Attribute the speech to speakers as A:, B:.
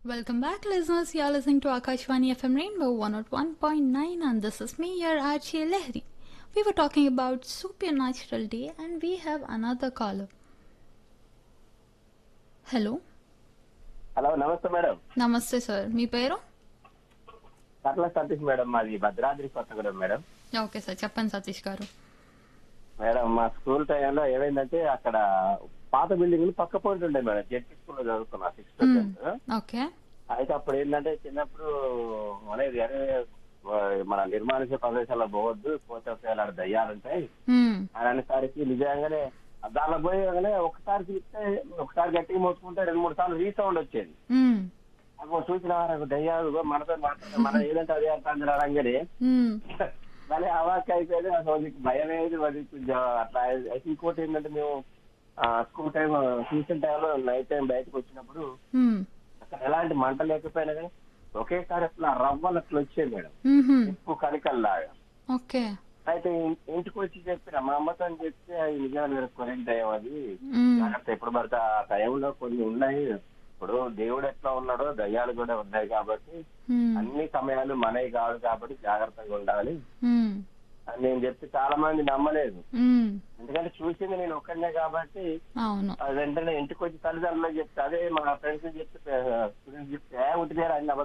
A: Welcome back, listeners. You are listening to Akashvani FM Rainbow 101.9, and this is me, your Archie Lehri. We were talking about Supernatural Day, and we have another caller. Hello
B: hello నమస్తే madam
A: నమస్తే sir మీ పేరు
B: Katla Satish madam మాది Bhadradri Kothagudem madam
A: okay sir చెప్పండి సతీష్ గారు
B: madam మా school టైంలో ఏమైందంటే అక్కడ పాత బిల్డింగ్లు పక్క పోటీ ఉండే మేడం జెడ్పీ స్కూల్లో చదువుకున్నా సిక్స్త్ టెన్త్
A: ఓకే
B: అయితే అప్పుడు ఏంటంటే చిన్నప్పుడు అనేది అరే మన నిర్మానుష ప్రదేశాల్లో పోవద్దు పోతే ఒకవేళ ఆడ దయ్యాలు ఉంటాయి
A: మ్మ్.
B: అని అనేసరికి నిజంగానే దానిలో పోయగానే ఒకసారి చూస్తే ఒకసారి గట్టిగా మోసుకుంటే రెండు మూడు సార్లు రీసౌండ్ వచ్చేది
A: మ్మ్.
B: అప్పుడు చూసిన దయ్యాలు మనతో మాట్లాడే మన ఏదంటే అదే అంటారు అనగానే
A: మ్మ్.
B: మళ్ళీ అవాక్ అయిపోయింది అసలు నీకు భయం ఏది మరి కొంచెం అట్లా అయితే ఇంకోటి ఏంటంటే మేము స్కూల్ టైం ట్యూషన్ టైంలో నైట్ టైం బయటకు వచ్చినప్పుడు
A: మ్మ్.
B: అక్కడ ఎలాంటి మంట లేకపోయినా కానీ ఒకేసారి అట్లా రవ్వలు అట్లా వచ్చేది మేడం
A: మ్మ్హ్మ్.
B: ఉప్పు కణికల్లాగా
A: ఓకే
B: అయితే ఇం- ఇంటికి వచ్చి చెప్పిన మా అమ్మతో అని చెప్తే అది నిజంగా మీరు కొరిన టైం అది
A: మ్మ్.
B: జాగ్రత్త ఎప్పుడు పడితే ఆ టైంలో కొన్ని ఉన్నాయి ఇప్పుడు దేవుడు ఎట్లా ఉన్నాడో దయ్యాలు కూడా ఉన్నాయి కాబట్టి
A: మ్మ్.
B: అన్ని సమయాలు మనవి కాదు కాబట్టి జాగ్రత్తగా ఉండాలి
A: మ్మ్.
B: అని నేను చెప్తే చాలా మంది నమ్మలేదు
A: మ్మ్.
B: ఎందుకంటే చూసింది నేను ఒక్కనే కాబట్టి
A: అవును
B: ఆ వెంటనే ఇంటికి వచ్చి తల్లిదండ్రులకు చెప్తే అదే మా ఫ్రెండ్స్ చెప్తే స్టూడెంట్స్ చెప్తే "ఏ, ఉట్టిదేరా అని